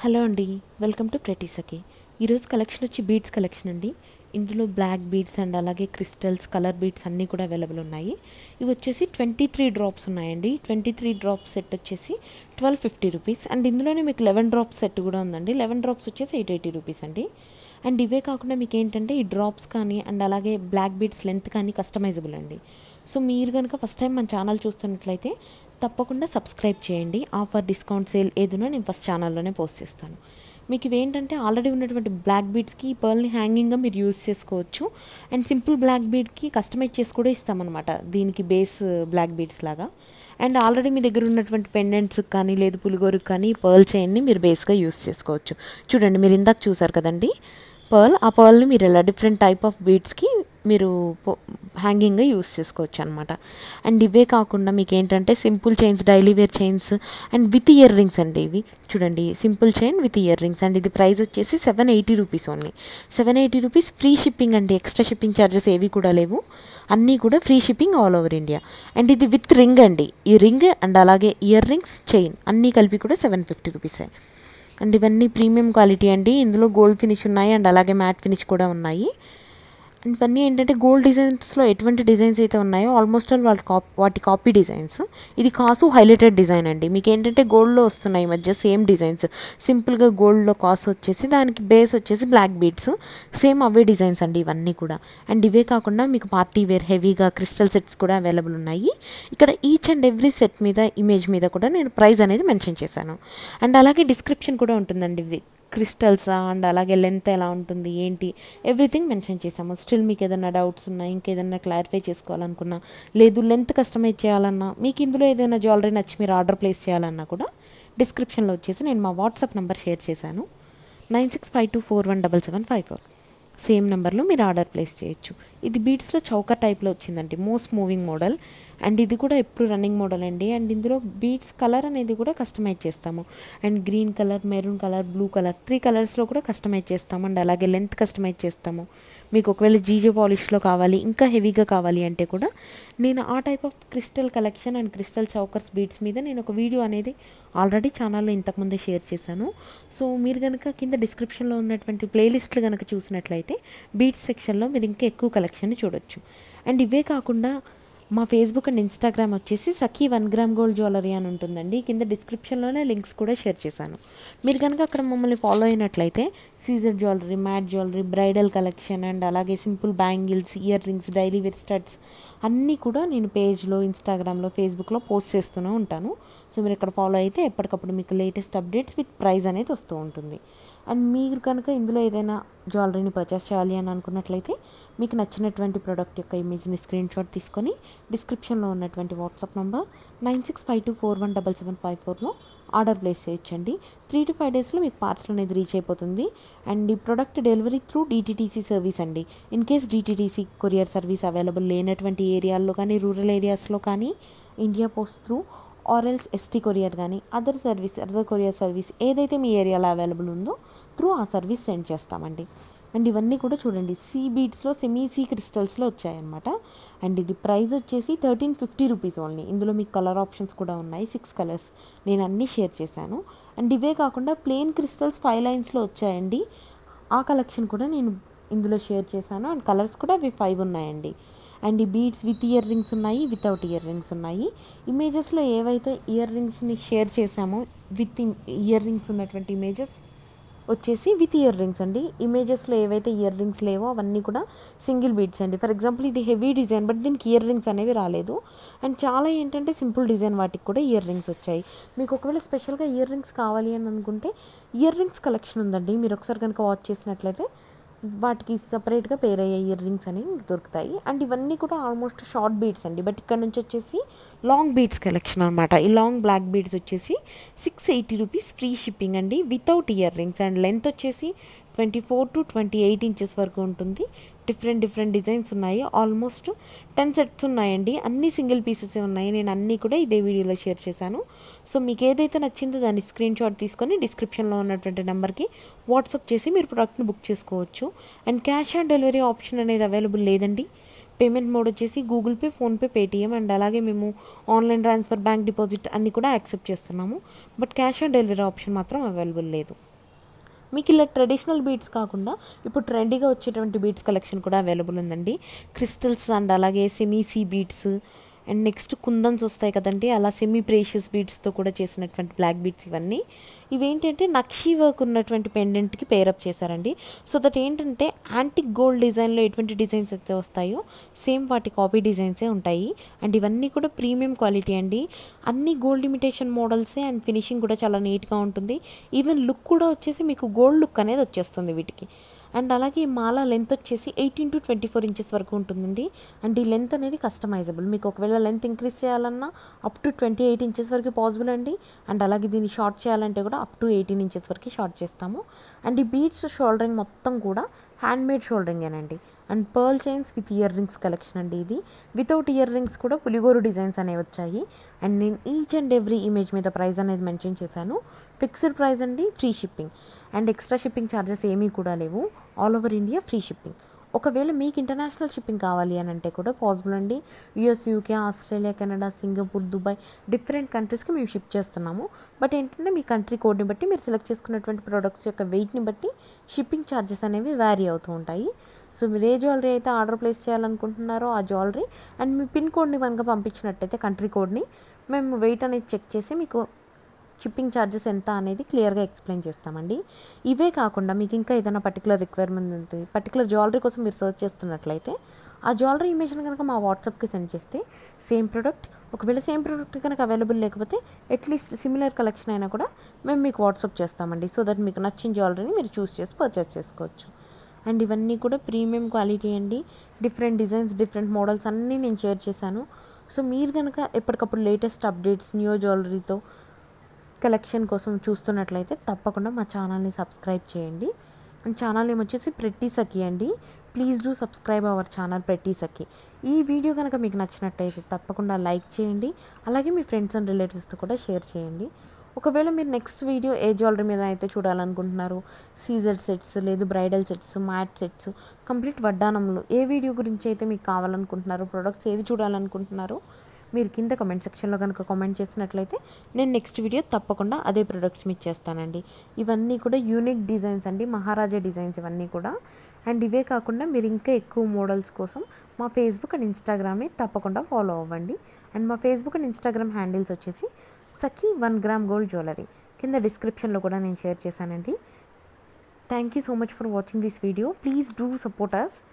hello అండి welcome to ప్రెటీసకి ఈరోజు collection వచ్చి బీడ్స్ కలెక్షన్ అండి ఇందులో బ్లాక్ బీడ్స్ అండ్ అలాగే క్రిస్టల్స్ కలర్ బీడ్స్ అన్నీ కూడా అవైలబుల్ ఉన్నాయి ఇవి వచ్చేసి ట్వంటీ త్రీ డ్రాప్స్ ఉన్నాయండి ట్వంటీ త్రీ డ్రాప్స్ సెట్ వచ్చేసి ట్వెల్వ్ ఫిఫ్టీ రూపీస్ అండ్ ఇందులోనే మీకు లెవెన్ డ్రాప్స్ సెట్ కూడా ఉందండి లెవెన్ డ్రాప్స్ వచ్చేసి ఎయిట్ ఎయిటీ రూపీస్ అండి అండ్ ఇవే కాకుండా మీకు ఏంటంటే ఈ డ్రాప్స్ కానీ అండ్ అలాగే బ్లాక్ బీడ్స్ లెంత్ కానీ కస్టమైజబుల్ అండి సో మీరు కనుక ఫస్ట్ టైం మన ఛానల్ చూస్తున్నట్లయితే తప్పకుండా సబ్స్క్రైబ్ చేయండి ఆఫర్ డిస్కౌంట్ సేల్ ఏదునో నేను ఫస్ట్ ఛానల్లోనే పోస్ట్ చేస్తాను మీకు ఇవేంటంటే ఆల్రెడీ ఉన్నటువంటి బ్లాక్ బీడ్స్కి ఈ పర్ల్ని హ్యాంగింగ్గా మీరు యూస్ చేసుకోవచ్చు అండ్ సింపుల్ బ్లాక్ బీడ్కి కస్టమైజ్ చేసి కూడా ఇస్తామన్నమాట దీనికి బేస్ బ్లాక్ బీడ్స్ లాగా అండ్ ఆల్రెడీ మీ దగ్గర ఉన్నటువంటి పెండెంట్స్ కానీ లేదు పులిగోరుకి కానీ పర్ల్ చైన్ని మీరు బేస్గా యూస్ చేసుకోవచ్చు చూడండి మీరు ఇందాక చూసారు కదండి పర్ల్ ఆ పర్ల్ని మీరు ఇలా డిఫరెంట్ టైప్ ఆఫ్ బీడ్స్కి మీరు హ్యాంగింగ్గా యూస్ చేసుకోవచ్చు అనమాట అండ్ ఇవే కాకుండా మీకు ఏంటంటే simple chains daily wear chains and with earrings అండి ఇవి చూడండి simple chain with earrings and ఇది ప్రైస్ వచ్చేసి seven eighty rupees only seven eighty rupees free shipping అండి ఎక్స్ట్రా షిప్పింగ్ ఛార్జెస్ ఏవి కూడా లేవు అన్నీ కూడా free shipping all over India and ఇది విత్ రింగ్ అండి ఈ రింగ్ అండ్ అలాగే ఇయర్ రింగ్స్ చైన్ అన్నీ కలిపి కూడా సెవెన్ ఫిఫ్టీ రూపీసే అండ్ ఇవన్నీ ప్రీమియం క్వాలిటీ అండి ఇందులో గోల్డ్ ఫినిష్ ఉన్నాయి అండ్ అలాగే మ్యాట్ ఫినిష్ కూడా ఉన్నాయి అండ్ ఇవన్నీ ఏంటంటే గోల్డ్ డిజైన్స్లో ఎటువంటి డిజైన్స్ అయితే ఉన్నాయో ఆల్మోస్ట్ ఆల్ వాళ్ళ కాపీ వాటి కాపీ డిజైన్స్ ఇది కాసు హైలైటెడ్ డిజైన్ అండి మీకు ఏంటంటే గోల్డ్లో వస్తున్నాయి ఈ మధ్య సేమ్ డిజైన్స్ సింపుల్గా గోల్డ్లో కాసు వచ్చేసి దానికి బేస్ వచ్చేసి బ్లాక్ బీడ్స్ సేమ్ అవే డిజైన్స్ అండి ఇవన్నీ కూడా అండ్ ఇవే కాకుండా మీకు పార్టీ వేర్ హెవీగా క్రిస్టల్ సెట్స్ కూడా అవైలబుల్ ఉన్నాయి ఇక్కడ ఈచ్ అండ్ ఎవ్రీ సెట్ మీద ఇమేజ్ మీద కూడా నేను ప్రైస్ అనేది మెన్షన్ చేశాను అండ్ అలాగే డిస్క్రిప్షన్ కూడా ఉంటుందండి ఇది క్రిస్టల్స్ అండ్ అలాగే లెంత్ ఎలా ఉంటుంది ఏంటి ఎవ్రీథింగ్ మెన్షన్ చేసాము స్టిల్ మీకు ఏదైనా డౌట్స్ ఉన్నా ఇంకేదైనా క్లారిఫై చేసుకోవాలనుకున్నా లేదు లెంత్ కస్టమైజ్ చేయాలన్నా మీకు ఇందులో ఏదైనా జ్యువెలరీ నచ్చి మీరు ఆర్డర్ ప్లేస్ చేయాలన్నా కూడా డిస్క్రిప్షన్లో వచ్చేసి నేను మా వాట్సాప్ నెంబర్ షేర్ చేశాను nine six five two four one double seven five four same నెంబర్లో మీరు ఆర్డర్ ప్లేస్ చేయొచ్చు ఇది బీడ్స్లో చౌకర్ టైప్లో వచ్చిందండి మోస్ట్ మూవింగ్ మోడల్ అండ్ ఇది కూడా ఎప్పుడు రన్నింగ్ మోడల్ అండి అండ్ ఇందులో బీడ్స్ కలర్ అనేది కూడా కస్టమైజ్ చేస్తాము and green colour maroon colour blue colour three కలర్స్లో కూడా కస్టమైజ్ చేస్తాము అండ్ అలాగే లెంత్ కస్టమైజ్ చేస్తాము మీకు ఒకవేళ జీజే పాలిష్లో కావాలి ఇంకా హెవీగా కావాలి అంటే కూడా నేను ఆ type of crystal collection and crystal chokers beads మీద నేను ఒక వీడియో అనేది ఆల్రెడీ ఛానల్లో ఇంతకుముందే షేర్ చేశాను సో మీరు కనుక కింద డిస్క్రిప్షన్లో ఉన్నటువంటి ప్లేలిస్ట్లు కనుక చూసినట్లయితే బీడ్స్ సెక్షన్లో మీరు ఇంకా ఎక్కువ కలెక్షన్ని చూడొచ్చు అండ్ ఇవే కాకుండా మా ఫేస్బుక్ అండ్ ఇన్స్టాగ్రామ్ వచ్చేసి Sakhi one gram gold jewellery అని ఉంటుందండి కింద డిస్క్రిప్షన్లోనే లింక్స్ కూడా షేర్ చేశాను మీరు కనుక అక్కడ మమ్మల్ని ఫాలో అయినట్లయితే సీజర్ jewellery matte jewellery bridal collection and అలాగే simple bangles earrings daily wear studs అన్నీ కూడా నేను పేజ్లో ఇన్స్టాగ్రామ్లో ఫేస్బుక్లో పోస్ట్ చేస్తూనే ఉంటాను సో మీరు ఇక్కడ ఫాలో అయితే ఎప్పటికప్పుడు మీకు లేటెస్ట్ అప్డేట్స్ విత్ ప్రైస్ అనేది వస్తూ ఉంటుంది అండ్ మీరు కనుక ఇందులో ఏదైనా జ్యువెలరీని పర్చేస్ చేయాలి అని అనుకున్నట్లయితే మీకు నచ్చినటువంటి ప్రోడక్ట్ యొక్క ఇమేజ్ని స్క్రీన్ షాట్ తీసుకొని డిస్క్రిప్షన్లో ఉన్నటువంటి WhatsApp number nine six five two four one double seven five ఫోర్లో ఆర్డర్ ప్లేస్ చేయొచ్చండి త్రీ టు ఫైవ్ డేస్లో మీకు పార్సల్ అనేది రీచ్ అయిపోతుంది అండ్ ఈ product delivery through DTDC service అండి in case DTDC courier service available లేనటువంటి ఏరియాల్లో కానీ రూరల్ ఏరియాస్లో కానీ ఇండియా పోస్ట్ త్రూ ఆర్ఎల్స్ ఎస్టీ కొరియర్ కానీ other service other courier service ఏదైతే మీ ఏరియాలో అవైలబుల్ ఉందో త్రూ ఆ సర్వీస్ సెండ్ చేస్తామండి అండ్ ఇవన్నీ కూడా చూడండి సీ బీడ్స్లో సెమీ సీ క్రిస్టల్స్లో వచ్చాయన్నమాట అండ్ ఇది ప్రైస్ వచ్చేసి థర్టీన్ ఫిఫ్టీ రూపీస్ ఓన్లీ ఇందులో మీకు కలర్ ఆప్షన్స్ కూడా ఉన్నాయి సిక్స్ కలర్స్ నేను అన్నీ షేర్ చేశాను అండ్ ఇవే కాకుండా ప్లెయిన్ క్రిస్టల్స్ ఫైవ్ లైన్స్లో వచ్చాయండి ఆ కలెక్షన్ కూడా నేను ఇందులో షేర్ చేశాను అండ్ కలర్స్ కూడా అవి ఫైవ్ ఉన్నాయండి అండ్ ఈ బీడ్స్ విత్ ఇయర్ రింగ్స్ ఉన్నాయి వితౌట్ ఇయర్ రింగ్స్ ఉన్నాయి ఇమేజెస్లో ఏవైతే ఇయర్ రింగ్స్ని షేర్ చేశామో విత్ ఇయర్ రింగ్స్ ఉన్నటువంటి ఇమేజెస్ వచ్చేసి విత్ ఇయర్ రింగ్స్ అండి ఇమేజెస్లో ఏవైతే ఇయర్ రింగ్స్ లేవో అవన్నీ కూడా సింగిల్ బీడ్స్ అండి ఫర్ ఎగ్జాంపుల్ ఇది హెవీ డిజైన్ బట్ దీనికి ఇయర్ రింగ్స్ అనేవి రాలేదు అండ్ చాలా ఏంటంటే సింపుల్ డిజైన్ వాటికి కూడా ఇయర్ రింగ్స్ వచ్చాయి మీకు ఒకవేళ స్పెషల్గా ఇయర్ రింగ్స్ కావాలి అని అనుకుంటే ఇయర్ రింగ్స్ కలెక్షన్ ఉందండి మీరు ఒకసారి కనుక వాచ్ చేసినట్లయితే వాటికి సపరేట్గా పేర్ అయ్యే ఇయర్ రింగ్స్ అనేవి దొరుకుతాయి అండ్ ఇవన్నీ కూడా ఆల్మోస్ట్ షార్ట్ బీడ్స్ అండి బట్ ఇక్కడ నుంచి వచ్చేసి లాంగ్ బీడ్స్ కలెక్షన్ అనమాట ఈ లాంగ్ బ్లాక్ బీడ్స్ వచ్చేసి six eighty rupees free shipping అండి without earrings and length వచ్చేసి twenty four to twenty eight inches వరకు ఉంటుంది డిఫరెంట్ డిఫరెంట్ డిజైన్స్ ఉన్నాయి ఆల్మోస్ట్ టెన్ సెట్స్ ఉన్నాయండి అన్ని సింగిల్ పీసెస్ ఉన్నాయి నేను అన్నీ కూడా ఇదే వీడియోలో షేర్ చేశాను సో మీకు ఏదైతే నచ్చిందో దాన్ని స్క్రీన్ షాట్ తీసుకొని డిస్క్రిప్షన్లో ఉన్నటువంటి నెంబర్కి వాట్సాప్ చేసి మీరు ప్రోడక్ట్ని బుక్ చేసుకోవచ్చు and cash on delivery option అనేది అవైలబుల్ లేదండి పేమెంట్ మోడ్ వచ్చేసి Google Pay PhonePe Paytm and అలాగే మేము ఆన్లైన్ ట్రాన్స్ఫర్ బ్యాంక్ డిపాజిట్ అన్నీ కూడా యాక్సెప్ట్ చేస్తున్నాము but cash on delivery option మాత్రం అవైలబుల్ లేదు మీకు ఇలా ట్రెడిషనల్ బీడ్స్ కాకుండా ఇప్పుడు ట్రెండీగా వచ్చేటువంటి బీడ్స్ కలెక్షన్ కూడా అవైలబుల్ ఉందండి క్రిస్టల్స్ అండ్ అలాగే సెమీసీ బీడ్స్ అండ్ నెక్స్ట్ కుందన్స్ వస్తాయి కదండి అలా సెమీ ప్రేషియస్ బీడ్స్తో కూడా చేసినటువంటి బ్లాక్ బీడ్స్ ఇవన్నీ ఇవేంటంటే నక్షీ వర్క్ ఉన్నటువంటి పెండెంట్కి పేరప్ చేశారండి సో దట్ ఏంటంటే యాంటిక్ గోల్డ్ డిజైన్లో ఎటువంటి డిజైన్స్ అయితే వస్తాయో సేమ్ వాటి కాపీ డిజైన్సే ఉంటాయి అండ్ ఇవన్నీ కూడా ప్రీమియం క్వాలిటీ అండి అన్ని గోల్డ్ ఇమిటేషన్ మోడల్సే అండ్ ఫినిషింగ్ కూడా చాలా నీట్గా ఉంటుంది ఈవెన్ లుక్ కూడా వచ్చేసి మీకు గోల్డ్ లుక్ అనేది వచ్చేస్తుంది వీటికి అండ్ అలాగే ఈ మాల లెంత్ వచ్చేసి eighteen to twenty four inches వరకు ఉంటుందండి అండ్ ఈ లెంత్ అనేది కస్టమైజబుల్ మీకు ఒకవేళ లెంత్ ఇంక్రీజ్ చేయాలన్నా up to twenty eight inches వరకు పాసిబుల్ అండి అండ్ అలాగే దీన్ని షార్ట్ చేయాలంటే కూడా అప్ టు ఎయిటీన్ ఇంచెస్ వరకు షార్ట్ చేస్తాము అండ్ ఈ బీడ్స్ షోల్డరింగ్ మొత్తం కూడా హ్యాండ్ మేడ్ షోల్డరింగేనండి and pearl chains with earrings collection అండి ఇది వితౌట్ ఇయర్ రింగ్స్ కూడా పులిగోరు డిజైన్స్ అనేవి వచ్చాయి అండ్ నేను ఈచ్ అండ్ ఎవ్రీ ఇమేజ్ మీద ప్రైస్ అనేది మెన్షన్ చేశాను ఫిక్స్డ్ ప్రైస్ అండి free shipping and extra shipping charges ఏమీ కూడా లేవు all over India free shipping ఒకవేళ మీకు ఇంటర్నేషనల్ షిప్పింగ్ కావాలి అని అంటే కూడా పాసిబుల్ అండి US UK Australia Canada Singapore Dubai different కంట్రీస్కి మేము షిప్ చేస్తున్నాము బట్ ఏంటంటే మీ కంట్రీ కోడ్ని బట్టి మీరు సెలెక్ట్ చేసుకున్నటువంటి ప్రోడక్ట్స్ యొక్క వెయిట్ని బట్టి షిప్పింగ్ ఛార్జెస్ అనేవి వ్యారీ అవుతూ ఉంటాయి సో మీరు ఏ జ్యువెలరీ అయితే ఆర్డర్ ప్లేస్ చేయాలనుకుంటున్నారో ఆ జ్యువెలరీ అండ్ మీ పిన్ కోడ్ని కనుక పంపించినట్టయితే కంట్రీ కోడ్ని మేము వెయిట్ అనేది చెక్ చేసి మీకు షిప్పింగ్ ఛార్జెస్ ఎంత అనేది క్లియర్గా ఎక్స్ప్లెయిన్ చేస్తామండి ఇవే కాకుండా మీకు ఇంకా ఏదైనా పర్టికులర్ రిక్వైర్మెంట్ ఉంటుంది పర్టికులర్ జ్యువెలరీ కోసం మీరు సర్చ్ చేస్తున్నట్లయితే ఆ జ్యువెలరీ ఇమేజ్ని కనుక మా వాట్సాప్కి సెండ్ చేస్తే సేమ్ ప్రోడక్ట్ ఒకవేళ సేమ్ ప్రోడక్ట్ కనుక అవైలబుల్ లేకపోతే అట్లీస్ట్ సిమిలర్ కలెక్షన్ అయినా కూడా మేము మీకు వాట్సాప్ చేస్తామండి సో దట్ మీకు నచ్చిన జ్యువెలరీని మీరు చూస్ చేసి పర్చేస్ చేసుకోవచ్చు అండ్ ఇవన్నీ కూడా ప్రీమియం క్వాలిటీ అండి డిఫరెంట్ డిజైన్స్ డిఫరెంట్ మోడల్స్ అన్నీ నేను షేర్ చేశాను సో మీరు కనుక ఎప్పటికప్పుడు లేటెస్ట్ అప్డేట్స్ న్యూ జ్యువెలరీతో కలెక్షన్ కోసం చూస్తున్నట్లయితే తప్పకుండా మా ఛానల్ని సబ్స్క్రైబ్ చేయండి అండ్ ఛానల్ నేమ్ వచ్చేసి ప్రెట్టి సఖి అండి please do subscribe our channel pretty Sakhi ఈ వీడియో కనుక మీకు నచ్చినట్టయితే తప్పకుండా లైక్ చేయండి అలాగే మీ ఫ్రెండ్స్ అండ్ రిలేటివ్స్తో కూడా షేర్ చేయండి ఒకవేళ మీరు నెక్స్ట్ వీడియో ఏ జ్యువెలరీ మీద అయితే చూడాలనుకుంటున్నారు సీజర్ సెట్స్ లేదు bridal sets matte sets complete వడ్డానంలో ఏ వీడియో గురించి అయితే మీకు కావాలనుకుంటున్నారో ప్రొడక్ట్స్ ఏవి చూడాలనుకుంటున్నారో మీరు కింద కామెంట్ సెక్షన్లో కనుక కామెంట్ చేసినట్లయితే నేను నెక్స్ట్ వీడియో తప్పకుండా అదే ప్రొడక్ట్స్ మీకు చేస్తానండి ఇవన్నీ కూడా యూనిక్ డిజైన్స్ అండి మహారాజా డిజైన్స్ ఇవన్నీ కూడా అండ్ ఇవే కాకుండా మీరు ఇంకా ఎక్కువ మోడల్స్ కోసం మా ఫేస్బుక్ అండ్ ఇన్స్టాగ్రామ్ని తప్పకుండా ఫాలో అవ్వండి అండ్ మా ఫేస్బుక్ అండ్ ఇన్స్టాగ్రామ్ హ్యాండిల్స్ వచ్చేసి Sakhi one gram gold jewellery కింద డిస్క్రిప్షన్లో కూడా నేను షేర్ చేశానండి thank you so much for watching this video please do support us